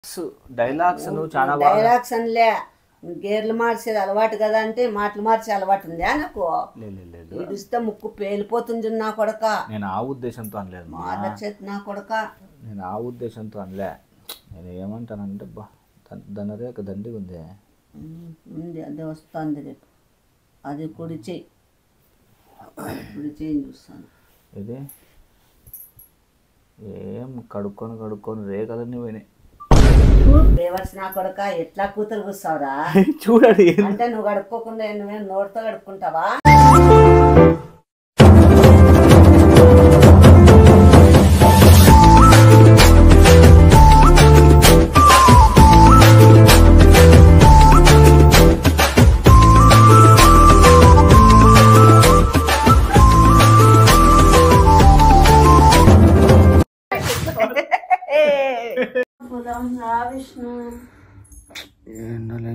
Dialogues నువ్వు చాలా బాగా డైలాగ్స్ అనిలే గేర్లు మార్చేది అలవాటు కదా అంటే మాటలు మార్చే అలవాటు ఉందా నాకు లేదు లేదు, లేదు ఇడిస్తే ముక్కు పేలిపోతుంది నా కొడక నేను ఆ ఉద్దేశంతో అనలేదు మా మాట చేతి నా కొడక నేను ఆ ఉద్దేశంతో అనలే నేను ఏమంటానంటే బా దండరేఖ దండిగా ఉంది ఉమ్, ఉంది అదే వస్తుంది రేపు అది కుడి చెయ్యి కుడి చెయ్యి చూస్తాను ఇది ఏం కడుక్కొని కడుక్కొని రేఖలన్నీ పోయినాయి బేవర్స్ నా కొడక ఎట్లా కూతురు కూర్చావురా చూడండి అంటే నువ్వు కడుక్కోకుండా నువ్వేం నోటితో కడుక్కుంటావా పోదాం రా విష్ణు ఏంటలే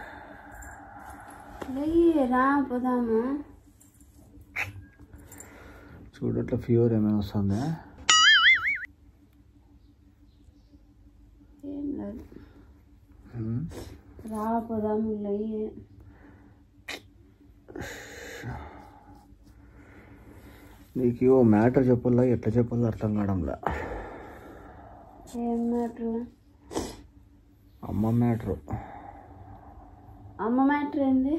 లేయ్, రా పోదాము చూడట్ల ఫీవర్ ఏమైనా వస్తుందా ఏం లేదు ఉమ్. రా పోదాము లయ్యి నీకు ఓ మ్యాటర్ చెప్పాలా ఎట్లా చెప్పాలో అర్థం కావడంలా ఏం మ్యాటర్ అమ్మ మ్యాటరు అమ్మ మ్యాటర్ ఏంది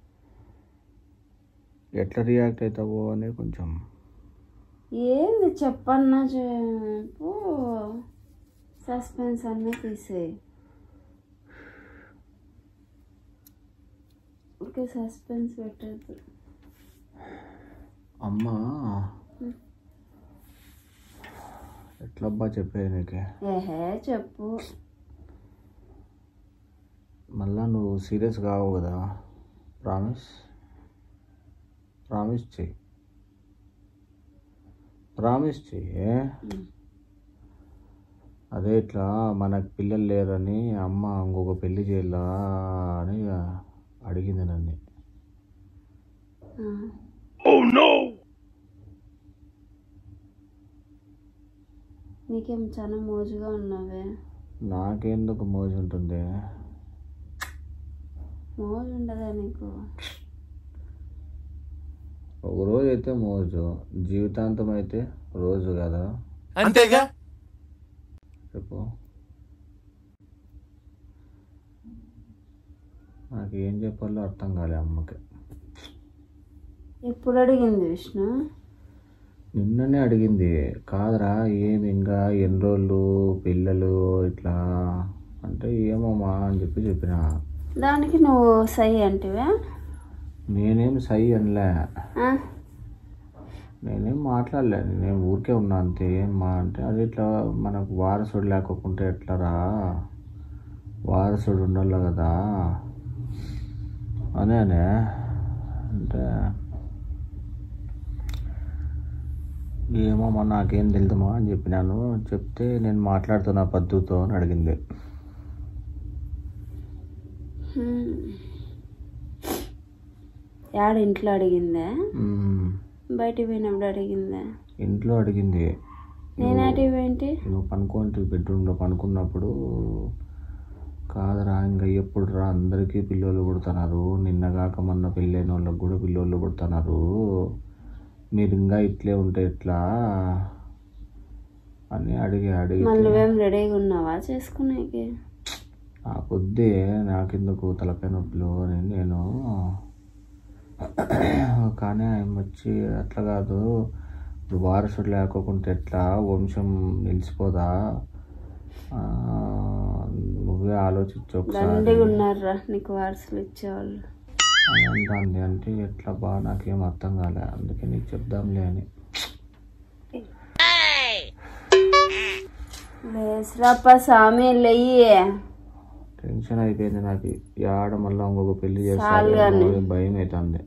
ఎట్లా రియాక్ట్ అవుతావో అని కొంచెం ఏంది చెప్పన్నా చెప్పు సస్పెన్స్ అన్నీ తీసేయి ఓకే సస్పెన్స్ పెట్టద్దు అమ్మ ఎట్లబ్బా చెప్పేది నీకే ఏహే చెప్పు మళ్ళా నువ్వు సీరియస్ కావు కదా ప్రామిస్ ప్రామిస్ చెయ్యి ప్రామిస్ చెయ్యి అదే ఇట్లా మనకు పిల్లలు లేరని అమ్మ ఇంకొక పెళ్లి చేయాలా అని అడిగింది నన్ను నీకేం చాలా మోజుగా ఉన్నావే నాకెందుకు మోజు ఉంటుంది మోజు ఉండదా నీకు ఒక రోజు అయితే మోజు జీవితాంతం అయితే రోజు కదా అంతేగా చెప్పు నాకు ఏం చెప్పాలో అర్థం కాలే అమ్మకి ఎప్పుడు అడిగింది విష్ణు నిన్ననే అడిగింది కాదురా ఏమి ఇంకా ఎన్ని రోజులు పిల్లలు ఇట్లా అంటే ఏమమ్మా అని చెప్పి చెప్పిన దానికి నువ్వు సై అంటివా నేనేం సై అనలే ఆ? నేనేం మాట్లాడలే నేను ఊరికే ఉన్నా అంతే ఏమ్మా అంటే అది ఇట్లా మనకు వారసుడు లేకోకుంటే ఎట్లరా వారసుడు ఉండాలి కదా అనే అనే అంటే ఏమో మా నాకేం తెలుదమ్మా అని చెప్పినాను చెప్తే నేను మాట్లాడుతున్నా పద్ధతితో అని అడిగింది హ్మ్. యాడ ఇంట్లో అడిగిందా మ్మ్. బయటికి పోయినప్పుడు అడిగిందా ఇంట్లో అడిగింది నేనాటివి ఏంటి నువ్వు పనుకోండి బెడ్రూమ్లో పనుకున్నప్పుడు కాదురా ఇంకా ఎప్పుడు రా అందరికీ పిల్లోళ్ళు పుడుతున్నారు నిన్నగాక మొన్న పెళ్ళైన వాళ్ళకి కూడా పిల్లోళ్ళు పుడుతున్నారు మీరు ఇంకా ఇట్లే ఉంటే ఎట్లా అని అడిగి అడిగి మళ్ళీ నువ్వేం రెడీగా ఉన్నావా చేసుకునేకి ఆ పొద్దే నాకెందుకు తలకాయ నొప్పులు అని నేను కానీ ఆయన వచ్చి అట్లా కాదు ఇప్పుడు వారసుడు లేకోకుంటే ఎట్లా వంశం నిలిచిపోదా ఆ, నువ్వే ఆలోచించు ఒకసారి దండిగా ఉన్నారా నీకు వారసులు ఇచ్చేవాళ్ళు అని అంటాంది అంటే ఎట్లా బా నాకేం అర్థం కాలే అందుకే నీకు చెప్దాంలే అని లేసురాప్ప స్వామి లెయ్యి టెన్షన్ అయిపోయింది నాకు యాడ మళ్ళీ ఇంకొక పెళ్లి చాలు గాని. చేస్తాను భయం అవుతుంది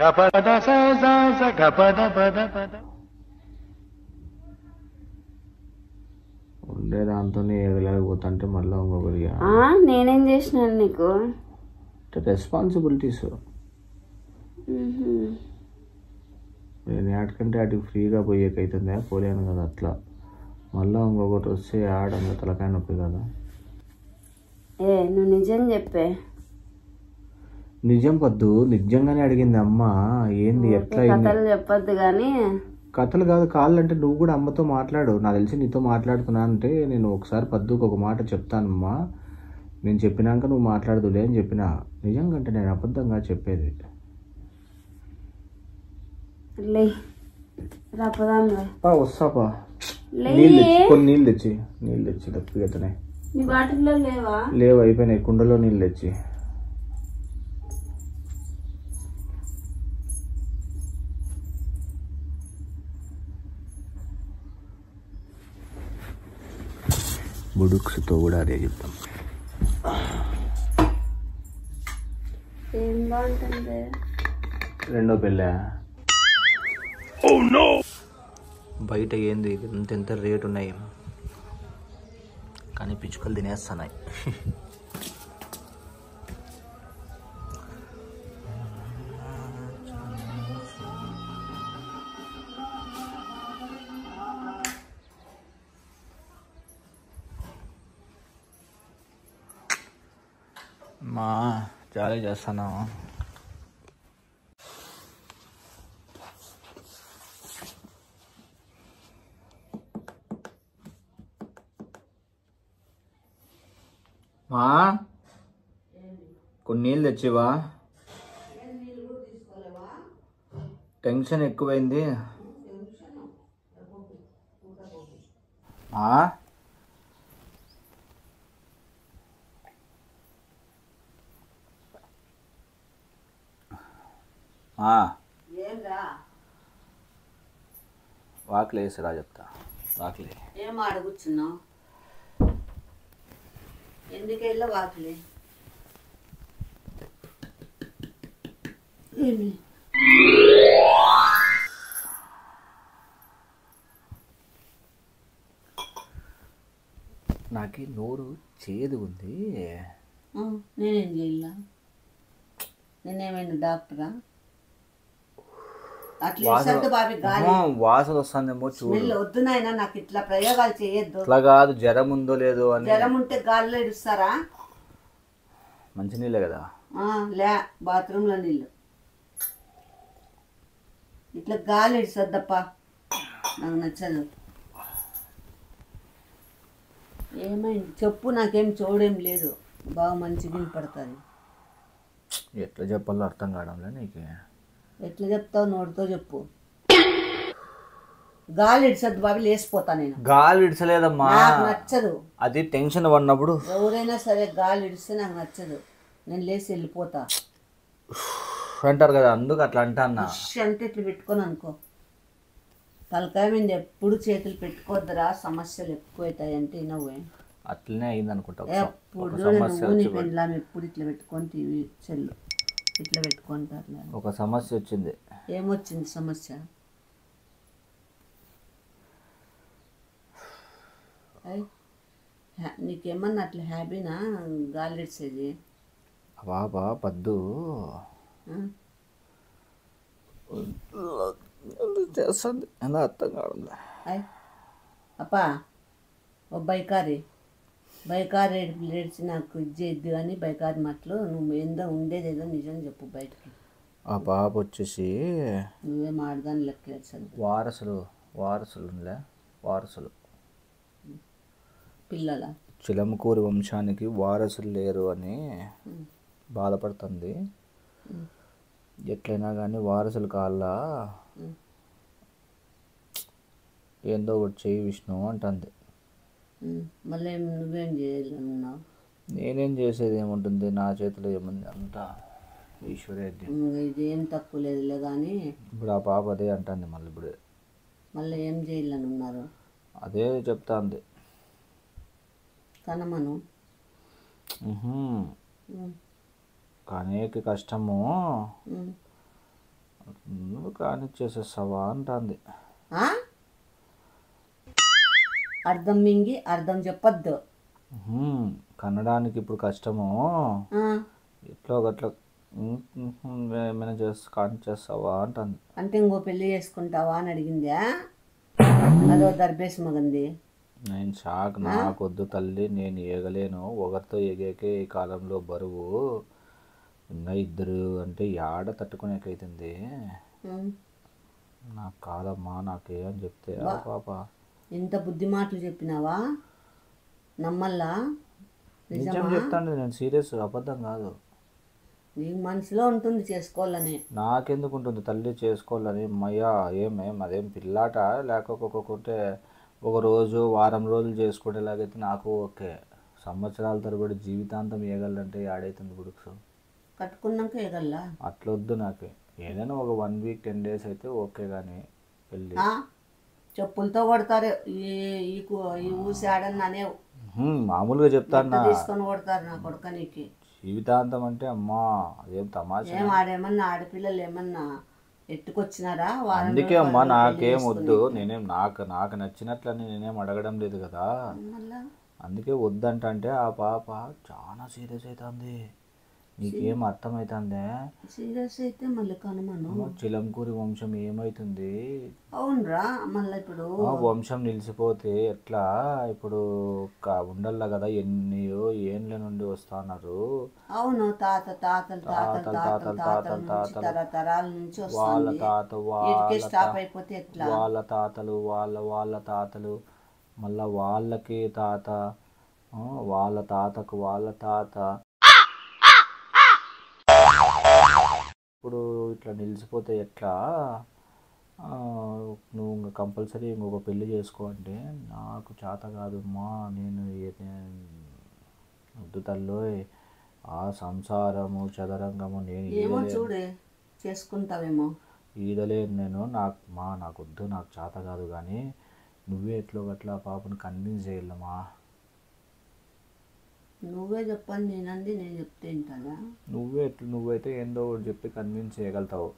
ఉండే దాంతోనే ఎగలేకపోతుంటే మళ్ళీ ఇంకొకరి ఆ, నేనేం చేసినాను నీకు రెస్పాన్సిబిలిటీస్ మ్హూ. నేను ఏటకంటే అటు ఫ్రీగా పోయేకైతుందా పోలేను కదా అట్లా మళ్ళీ ఇంకొకటి వస్తే ఆడంగా తలకాయ నొప్పి కదా ఏ నువ్వు నిజం చెప్పే నిజం పద్దు నిజంగానే అడిగింది అమ్మ ఏంది ఎట్లా అయింది కథలు చెప్పొద్దు కానీ కథలు కాదు కాళ్ళంటే నువ్వు కూడా అమ్మతో మాట్లాడు నాకు తెలిసి నీతో మాట్లాడుతున్నా అంటే నేను ఒకసారి పద్దుకు ఒక మాట చెప్తానమ్మా నేను చెప్పినాక నువ్వు మాట్లాడదులే అని చెప్పిన నిజంగా అంటే నేను అబద్ధంగా చెప్పేది లే రాపదాంగా పా వస్తాపా లే నీళ్ళు తెచ్చి కొన్ని నీళ్ళు తెచ్చి నీళ్ళు తెచ్చి తప్పిగతనే నీ బాటిల్లో లేవా లేవు అయిపోయినాయి కుండలో నీళ్ళు తెచ్చి బుడుక్స్తో కూడా అదే చెప్తాం ఏం బాగుంటుంది రెండో పెళ్ళా బయట ఏంది ఎంత ఎంత రేట్ ఉన్నాయి కానీ పిచ్చుకలు తినేస్తున్నాయి మా జాలీ చేస్తాను మా కొన్ని నీళ్ళు తెచ్చివా టెన్షన్ ఎక్కువైంది మా మా ఏంరా వాకిలి వేసిరా చెప్తా వాకిలి ఏం అడుగుచున్నావు ఎందుకెళ్ళ వాకిలి ఏమి నాకు ఈ నోరు చేదు ఉంది ఆ, నేనేం చేయాల నేనేమైనా డాక్టరా అట్లా ఇసద్దు బాబి గాలి అమ్మా, వాసన వస్తుందేమో చూడు స్మెల్ వద్దు నాయనా నాకు ఇట్లా ప్రయోగాలు చేయొద్దు అట్లా కాదు జ్వరం ఉందో లేదో అని జ్వరం ఉంటే గాలిలో ఇడుస్తారా మంచినీళ్ళే కదా ఆ, లే బాత్రూంలో నీళ్ళు ఇట్లా గాలి ఇడిసొద్దప్ప నాకు నచ్చదు ఏమైంది చెప్పు నాకేం చూడేం లేదు బాగా మంచిగా వినపడుతుంది ఎట్లా చెప్పాలో అర్థం కావడంలే నీకు ఎట్లా చెప్తావు నోటితో చెప్పు గాలి ఇడిసొద్దు బాబు లేసిపోతా నేను గాలి ఇడ్చలేదమ్మా నాకు నచ్చదు అది టెన్షన్ పడినప్పుడు ఎవరైనా సరే గాలి ఇడిస్తే నాకు నచ్చదు నేను లేచి వెళ్ళిపోతా అంటారు కదా అందుకు అట్లా అంటా అన్న ఫిష్ అంటే ఇట్లా పెట్టుకొని అనుకో తలకాయ మీద ఎప్పుడు చేతులు పెట్టుకోవద్దురా సమస్యలు ఎక్కువైతాయి అంటే నువ్వే అట్లనే అయింది అనుకుంటా ఒక సమ- ఎప్పుడు ఒక చూడు సమస్య నువ్వు నీ వచ్చి పెండ్లాం ఎప్పుడు ఇట్లా పెట్టుకొని టీవీ చెల్లు ఇట్లా పెట్టుకుంటారు ఒక సమస్య వచ్చింది ఏమొచ్చింది సమస్య అయ్, హ్యా- నీకేమన్నా అట్లా హ్యాబీనా గాలి ఇడిసేది బాబా పద్దు ఆ? చేస్తుంది ఎలా అర్థం కావడం అయ్ అప్పా ఓ బైకారి బైకారి ఏడ్చి నాకు ఇది చేయొద్దు కానీ బైకారి మాటలు నువ్వు ఏందో ఉండేదేదో నిజం చెప్పు బయటకి ఆ బాబు వచ్చేసి నువ్వే మాడదాన్ని లెక్కలేసద్దు వారసులు వారసులులే వారసులు పిల్లల చిలమకూరి వంశానికి వారసులు లేరు అని బాధపడుతుంది ఎట్లయినా కానీ వారసులు కాళ్ళ ఏందో ఒకటి చెయ్యి విష్ణు అంటుంది ఉమ్, మళ్ళీ ఏం- నువ్వేం చేయాలన్నావు నేనేం చేసేది ఏముంటుంది నా చేతిలో ఏముంది అంతా ఈశ్వరేద్యం ఇదేం తక్కువ లేదులే కానీ ఇప్పుడు ఆ పాప అదే అంటుంది మళ్ళీ ఇప్పుడు మళ్ళీ ఏం చేయాలని ఉన్నారు అదే చెప్తాంది కనమను ఉహుం. ఉమ్, కానీకి కష్టము ఉమ్. నువ్వు కానిచ్చేసేస్తావా అంటుంది ఆ? అర్థం మింగి అర్థం చెప్పొద్దు ఉహుం. కనడానికి ఇప్పుడు కష్టము ఆ, ఎట్లో గట్ల ఉమ్, ఉహుం, ఏమైనా చేస్తా కానిచ్చేస్తావా అంటుంది అంటే ఇంకో పెళ్లి చేసుకుంటావా అని అడిగిందా అదో దర్బేసి మగంది నేను షాక్ నాకొద్దు తల్లి నేను ఏగలేను ఒకరితో ఎగేకే ఈ కాలంలో బరువు ఇంకా ఇద్దరు అంటే యాడ తట్టుకునేకైతుంది ఉమ్. నాకు కాదమ్మా నాకే అని చెప్తే ఆ పాప ఎంత బుద్ధి మాటలు చెప్పినావా నమ్మల్లా నిజం నిజమా చెప్తాను నేను సీరియస్ అబద్ధం కాదు నీకు మనసులో ఉంటుంది చేసుకోవాలని నాకెందుకు ఉంటుంది తల్లి చేసుకోవాలని మయ్యా ఏమేం అదేం పిల్లాట లేకపోతే ఒక రోజు వారం రోజులు చేసుకునేలాగైతే నాకు ఓకే సంవత్సరాల తరబడి జీవితాంతం ఏగలంటే ఆడైతుంది బుడుక్స్ కట్టుకున్నాక ఎగల్లా అట్లా వద్దు నాకు ఏదైనా ఒక వన్ వీక్ టెన్ డేస్ అయితే ఓకే కానీ పెళ్ళి ఆ? చెప్పులతో కొడతారు ఈ ఈ కు- ఈ ఊసి ఆడన్నానే హ్మ్, మామూలుగా చెప్తాను నా తీసుకొని కొడతారు నా కొడుక నీకు జీవితాంతం అంటే అమ్మా అదేం తమాషా ఏం ఆడేమన్నా ఆడపిల్లలు ఏమన్నా ఎట్టుకొచ్చినారా వారం అందుకే రోజులు అమ్మా వాళ్ళు పెళ్లి నాకేం చేసుకుని. వద్దు నేనేం నాకు నాకు నచ్చినట్లని నేనేం అడగడం లేదు కదా మళ్ళా అందుకే వద్దంట అంటే ఆ పాప చాలా సీరియస్ అవుతుంది నీకేం అర్థమవుతుందే సీరియస్ అయితే మళ్ళీ కనుమను చిలంకూరి వంశం ఏమవుతుంది అవునరా మళ్ళీ ఇప్పుడు ఆ వంశం నిలిచిపోతే ఎట్లా ఇప్పుడు క- ఉండల్లా కదా ఎన్నో ఏండ్ల నుండి వస్తున్నారు అవును తాత తాతలు తాతలు తాతలు, తాతలు తాతలు, తాతల నుంచి తాతలు. తరతరాల నుంచి వాళ్ళ వస్తుంది తాత వీటికే వాళ్ళ స్టాప్ తా- అయిపోతే ఎట్లా వాళ్ళ తాతలు వాళ్ళ వాళ్ళ తాతలు మళ్ళా వాళ్ళకి తాత ఆ, వాళ్ళ తాతకు వాళ్ళ తాత ఇప్పుడు ఇట్లా నిలిచిపోతే ఎట్లా ఆ, నువ్వు ఇంకా కంపల్సరీ ఇంకొక పెళ్లి చేసుకో అంటే నాకు చేత కాదు మా నేను ఏ- నేను వద్దు తల్లోయ్ ఆ సంసారము చదరంగము నేను ఏమో ఈదలేను. చూడే చేసుకుంటావేమో ఈదలేను నేను నాకు మా నాకు వద్దు నాకు చేత కాదు కానీ నువ్వే ఎట్లో గట్లా ఆ పాపను కన్విన్స్ చేయాలమ్మా నువ్వే చెప్పాలి నేనంది నేను చెప్తే వింటానా నువ్వే ఎట్లు నువ్వైతే ఏందో ఒకటి చెప్పి కన్విన్స్ చేయగలుగుతావు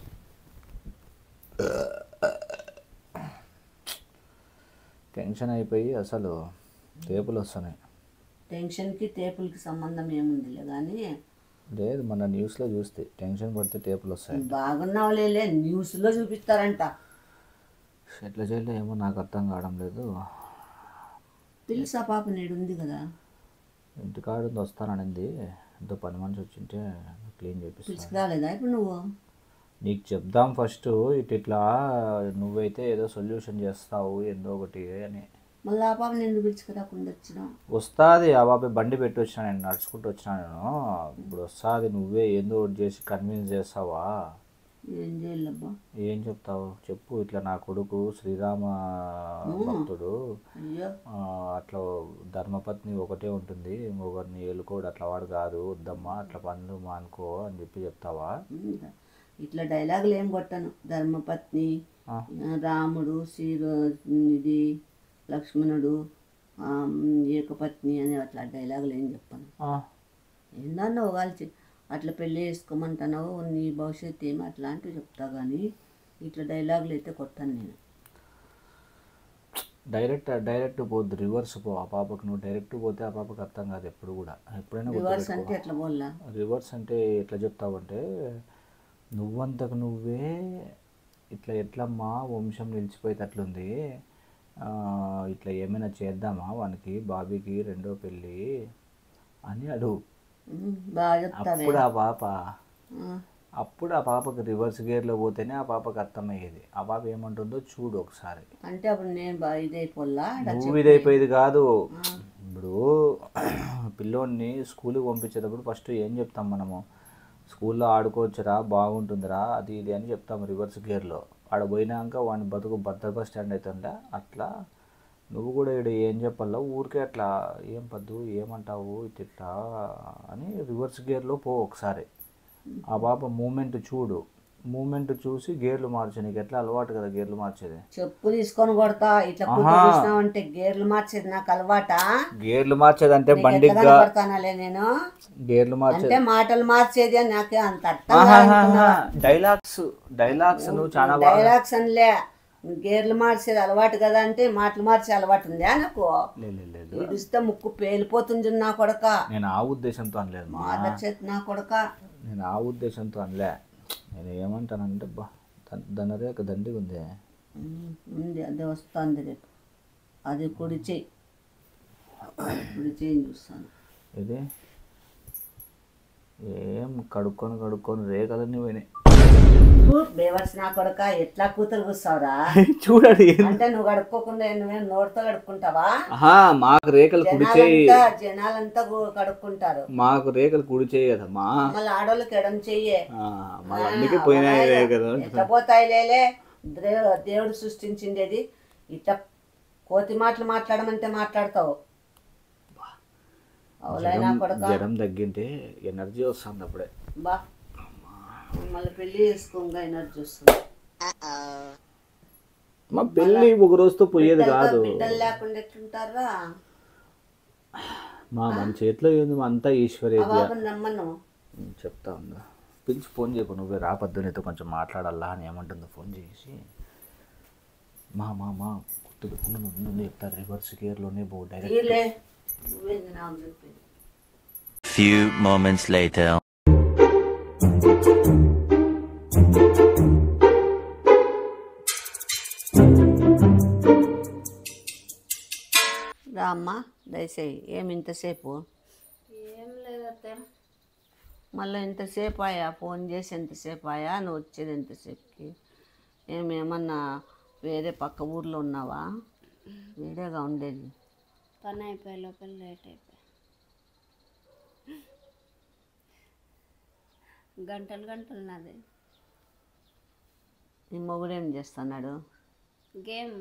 టెన్షన్ అయిపోయి అసలు తేపులు వస్తున్నాయి టెన్షన్కి తేపులకి సంబంధం ఏముందిలే కానీ లేదు మన న్యూస్లో చూస్తే టెన్షన్ పడితే తేపులు వస్తాయి బాగున్నావులేలే న్యూస్లో చూపిస్తారంట ఎట్లా చేయాలో ఏమో నాకు అర్థం కావడం లేదు తెలుసా పాప నేడు ఉంది కదా ఇంటికాడ ఉంది వస్తాననింది ఎంతో పని మనిషి వచ్చింటే క్లీన్ చేపిస్తాను పిలుచుకురాలేదా ఇప్పుడు నువ్వు నీకు చెప్దాం ఫస్ట్ ఇటు ఇట్లా నువ్వైతే ఏదో సొల్యూషన్ చేస్తావు ఏందో ఒకటి అని మళ్ళీ ఆ పాప నేను పిలుచుకురాకుండా వచ్చినావు వస్తుంది ఆ బాబాయ్ బండి పెట్టి వచ్చిన నేను నడుచుకుంటూ వచ్చిన నేను ఇప్పుడు వస్తుంది నువ్వే ఏందో ఒకటి చేసి కన్విన్స్ చేస్తావా ఏం చేయాలబ్బా ఏం చెప్తావు చెప్పు ఇట్లా నా కొడుకు శ్రీరామ భక్తుడు అయ్యో ఆ, అట్లా ధర్మపత్ని ఒకటే ఉంటుంది ఇంకొకరిని ఏలుకోడు అట్లా వాడు కాదు వద్దమ్మా అట్లా పనులు మానుకో అని చెప్పి చెప్తావా ఉందా? ఇట్లా డైలాగులు ఏం కొట్టాను ధర్మపత్ని ఆ. రాముడు శ్రీరు ఇది లక్ష్మణుడు ఆ, ఏకపత్ని అని అట్లా డైలాగులు ఏం చెప్పాను ఆ, ఏందన్నా ఒకళ్ళు అట్లా పెళ్ళి చేసుకోమంటున్నావు నీ భవిష్యత్తు ఏమి అట్లాంటివి చెప్తా కానీ ఇట్లా డైలాగులు అయితే కొట్టాను నేను డైరెక్ట్ డైరెక్ట్ పోద్దు రివర్స్ పో ఆ పాపకు నువ్వు డైరెక్ట్ పోతే ఆ పాపకు అర్థం కాదు ఎప్పుడు కూడా ఎప్పుడైనా రివర్స్ అంటే ఎట్లా పోల్లా రివర్స్ అంటే ఎట్లా చెప్తావంటే నువ్వంతకు నువ్వే ఇట్లా ఎట్లమ్మా వంశం నిలిచిపోయేటట్లుంది ఆ, ఇట్లా ఏమైనా చేద్దామా వానికి బాబీకి రెండో పెళ్ళి అని అడుగు ఉమ్, బాగా చెప్తావే అప్పుడు ఆ పాప ఆ, అప్పుడు ఆ పాపకి రివర్స్ గేర్లో పోతేనే ఆ పాపకి అర్థమయ్యేది ఆ పాప ఏమంటుందో చూడు ఒకసారి అంటే అప్పుడు నేను బాగా ఇదైపోల్లా నువ్వు ఇదైపోయేది కాదు ఇప్పుడు పిల్లోడిని స్కూల్కి పంపించేటప్పుడు ఫస్ట్ ఏం చెప్తాం మనము స్కూల్లో ఆడుకోవచ్చురా బాగుంటుందిరా అది ఇది అని చెప్తాం రివర్స్ గేర్లో ఆడ పోయినాక వాడిని బతుకు భద్ర బస్ స్టాండ్ అవుతుందా అట్లా నువ్వు కూడా ఇక్కడ ఏం చెప్పాలో ఊరికే అట్లా ఏం పద్దు ఏమంటావు ఇట్ ఇట్లా అని రివర్స్ గేర్లో పో ఒకసారి ఆ పాప మూమెంట్ చూడు మూమెంట్ చూసి గేర్లు మార్చు నీకు ఎట్లా అలవాటు కదా గేర్లు మార్చేది చెప్పు తీసుకొని కొడతా ఇట్లా కూర్చో ఆహా. చూసినావంటే గేర్లు మార్చేది నాకు అలవాటా గేర్లు మార్చేదంటే నీకు ఎట్లా బండిగా కనపడతానాలే నేను గేర్లు మార్చేది అంటే మాటలు మార్చేది అని నాకే అంత అర్థం కాదనుకున్నా. డైలాగ్స్ డైలాగ్స్ నువ్వు చాలా బాగా డైలాగ్స్ అనిలే గేర్లు మార్చేది అలవాటు కదా అంటే మాటలు మార్చే అలవాటు ఉందా నాకు లే- లే- లేదు ఇడిస్తే ముక్కు పేలిపోతుంది నా కొడక నేను ఆ ఉద్దేశంతో అనలేదు మా మాదర్ చేతి నా కొడక నేను ఆ ఉద్దేశంతో అనలే నేను ఏమంటానంటే బా ధనరేఖ దండిగా ఉంది ఉమ్, ఉంది అదే వస్తుంది రేపు అది కుడి చెయ్యి కుడి చెయ్యి చూస్తాను ఇది ఏం కడుక్కొని కడుక్కొని రేఖలన్నీ పోయినాయి బేవర్స్ నా కొడక ఎట్లా కూతురు కూర్చావురా చూడండి అంటే నువ్వు కడుక్కోకుండా నువ్వేం నోటితో కడుక్కుంటావా ఆహా మాకు రేఖలు కుడి చేయి జనాలంతా జనాలంతా గు- కడుక్కుంటారు మాకు రేఖలు కుడి చేయి కదమ్మా మళ్ళీ ఆడోళ్ళకి ఎడం చెయ్యే ఆ, మరి అందుకే పోయినాయి రేఖలు ఎట్లా పోతాయి లేలే దే- దేవుడు సృష్టించిండేది ఇట్లా కోతి మాటలు మాట్లాడమంటే మాట్లాడతావు అవులైనా కొడక జ్వరం తగ్గింటే ఎనర్జీ వస్తుంది అప్పుడే బా మళ్ళీ పెళ్లి చేసుకోగా ఎనర్జీ వస్తుంది మా పెళ్ళి ఒక రోజుతో పోయేది కాదు బిడ్డలు లేకుండా ఎట్లుంటారా మా మన చేతిలో ఏంది మా అంతా ఈశ్వరే ఆ బాబుని నమ్మను ఉమ్, చెప్తా ఉందా పిలిచి ఫోన్ చేయకు నువ్వే రా పొద్దునైతే కొంచెం మాట్లాడాలా అని ఏమంటుందో ఫోన్ చేసి మా మా మా గుర్తు ఉండు ఉండు, ఉండు చెప్తా రివర్స్ గేర్లోనే పో డైరెక్ట్ తీలే నువ్వేంది నాకు చెప్పేది Few moments later. రా అమ్మా దయచేయి ఏమి ఇంతసేపు ఏం లేదత్తే మళ్ళీ ఎంతసేపు ఆయా ఫోన్ చేసి ఎంతసేపు ఆయా నువ్వు వచ్చేది ఎంతసేపుకి ఏమేమన్నా వేరే పక్క ఊర్లో ఉన్నావా వేరేగా ఉండేది పని అయిపోయే లోపల లేట్ అయిపోయి గంటలు గంటలు నాది నీ మొగుడు ఏం చేస్తున్నాడు గేమ్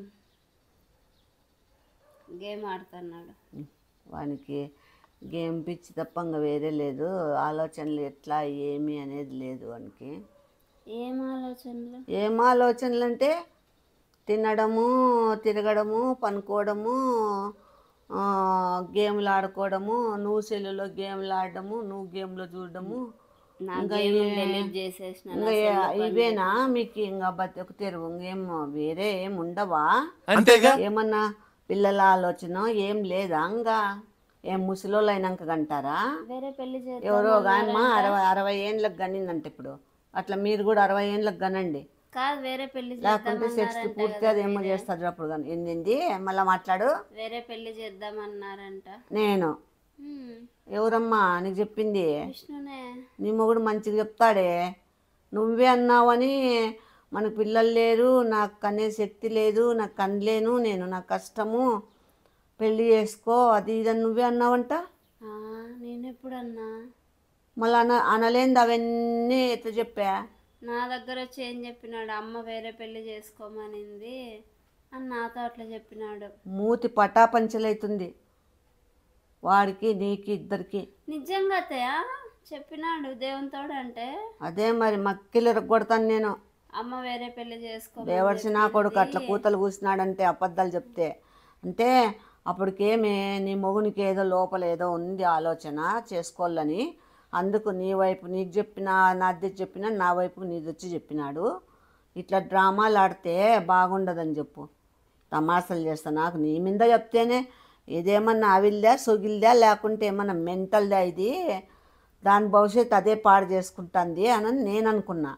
గేమ్ ఆడుతున్నాడు వానికి గేమ్ పిచ్చి తప్ప ఇంకా వేరే లేదు ఆలోచనలు ఎట్లా ఏమి అనేది లేదు వానికి ఏం ఆలోచనలు ఏం ఆలోచనలు అంటే తినడము తిరగడము పనుకోవడము ఆ, గేమ్లు ఆడుకోవడము నువ్వు సెల్లులో గేమ్లు ఆడడము నువ్వు గేమ్లో చూడడము నా ఇంకా గేమ్ ఏ- డిలీట్ చేసేసిన ఇంకా ఏ- ఇవేనా మీకు ఇంకా బతుకు తెరువు ఇంకేం వేరే ఏం ఉండవా ఏమన్నా పిల్లల ఆలోచన ఏం లేదా ఇంకా ఏం ముసలోళ్ళు అయినాక కంటారా వేరే పెళ్లి చేద్దాం ఎవరో గాయమ్మ అరవై అరవై ఏండ్లకు గనిందంట ఇప్పుడు అట్లా మీరు కూడా అరవై ఏండ్లకు గనండి కాదు వేరే పెళ్లి లేకుంటే సెక్స్ చేద్దామన్నారంట పూర్తి కదా అదేమో వేరే. చేస్తారు అప్పుడు కానీ ఏంది మళ్ళీ మాట్లాడు వేరే పెళ్లి చేద్దామన్నారంట నేను హ్మ్, ఎవరమ్మా నీకు చెప్పింది విష్ణునే నీ మొగుడు మంచిగా చెప్తాడే నువ్వే అన్నావని మనకు పిల్లలు లేరు నాకు కనే శక్తి లేదు నాకు కనలేను నేను నా కష్టము పెళ్ళి చేసుకో అది ఇది అని నువ్వే అన్నావంట ఆ, నేనెప్పుడన్నా మళ్ళీ అన అనలేంది అవన్నీ ఎట్లా చెప్పా నా దగ్గర వచ్చి ఏం చెప్పినాడు అమ్మ వేరే పెళ్లి చేసుకోమనింది అని నాతో అట్లా చెప్పినాడు మూతి పటాపంచలైతుంది వాడికి నీకు ఇద్దరికి నిజంగా అత్తయ్య చెప్పినాడు దేవునితోడు అంటే అదే మరి మక్కిలు కొడతాను నేను అమ్మ వేరే పెళ్లి చేసుకో దేవర్సి నా కొడుకు అట్లా కూతలు కూసినాడంటే అబద్ధాలు చెప్తే అంటే అప్పటికేమి నీ మొగునికి ఏదో లోపల ఏదో ఉంది ఆలోచన చేసుకోవాలని అందుకు నీ వైపు నీకు చెప్పిన నాది చెప్పిన నా వైపు నీది వచ్చి చెప్పినాడు ఇట్లా డ్రామాలు ఆడితే బాగుండదని చెప్పు తమాషాలు చేస్తా నాకు నీ మీద చెప్తేనే ఇదేమన్నా అవిల్దా సొగిల్దా లేకుంటే ఏమన్నా మెంటల్దా ఇది దాని భవిష్యత్తు అదే పాడు చేసుకుంటుంది అని నేను అనుకున్నా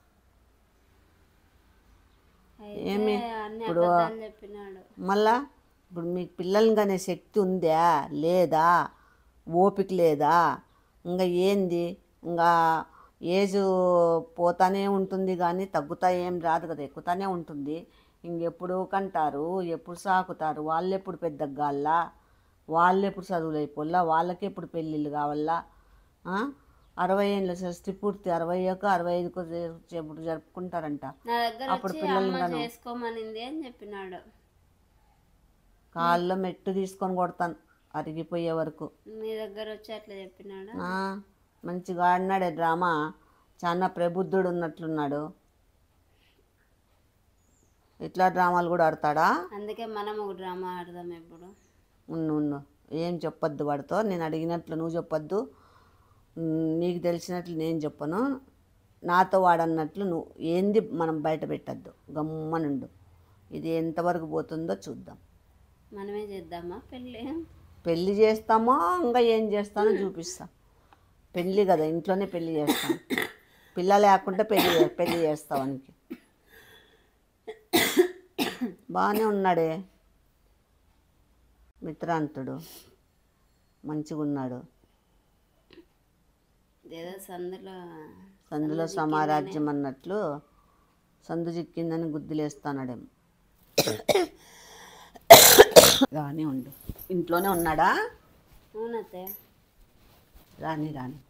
ఏమి అన్ని ఇప్పుడు అబద్ధాలు చెప్పినాడు మళ్ళా ఇప్పుడు మీకు పిల్లల్ని కనే శక్తి ఉందా లేదా ఓపిక లేదా ఇంకా ఏంది ఇంకా ఏజ్ పోతానే ఉంటుంది కానీ తగ్గుతా ఏం రాదు కదా ఎక్కుతానే ఉంటుంది ఇంకెప్పుడు కంటారు ఎప్పుడు సాకుతారు వాళ్ళు ఎప్పుడు పెద్దగాళ్ళ వాళ్ళు ఎప్పుడు చదువులు అయిపోల్లా వాళ్ళకి ఎప్పుడు పెళ్ళిళ్ళు కావాలా ఆ? అరవై ఏళ్ళ షష్టి పూర్తి అరవై ఒక అరవై ఐదుకు ఎప్పుడు జరుపుకుంటారంట నా దగ్గర అప్పుడు వచ్చి పిల్లల్ని అమ్మ కను. చేసుకోమనింది అని చెప్పినాడు కాళ్ళలో మెట్టు తీసుకొని కొడతాను అరిగిపోయే వరకు నీ దగ్గర వచ్చి అట్లా చెప్పినాడు ఆ, మంచిగా ఆడినాడే డ్రామా చాలా ప్రబుద్ధుడు ఉన్నట్లున్నాడు ఇట్లా డ్రామాలు కూడా ఆడతాడా అందుకే మనం ఒక డ్రామా ఆడదాం ఎప్పుడు ఉన్ను ఉన్ను ఏం చెప్పొద్దు వాడితో నేను అడిగినట్లు నువ్వు చెప్పొద్దు ఉమ్, నీకు తెలిసినట్లు నేను చెప్పను నాతో వాడన్నట్లు నువ్వు ఏంది మనం బయట పెట్టద్దు గమ్మనుండు ఇది ఎంతవరకు పోతుందో చూద్దాం మనమే చేద్దామా పెళ్ళి పెళ్లి చేస్తామో ఇంకా ఏం చేస్తానో చూపిస్తా పెళ్ళి కదా ఇంట్లోనే పెళ్లి చేస్తాం పిల్ల లేకుంటే పెళ్లి చే- పెళ్లి చేస్తావానికి బాగానే ఉన్నాడే మిత్రాంతుడు మంచిగా ఉన్నాడు ఏదో సందులో సందులో సమారాజ్యం అన్నట్లు సందు చిక్కిందని గుద్దులేస్తానడేమో రాని ఉండు ఇంట్లోనే ఉన్నాడా అవునతే రాని రాని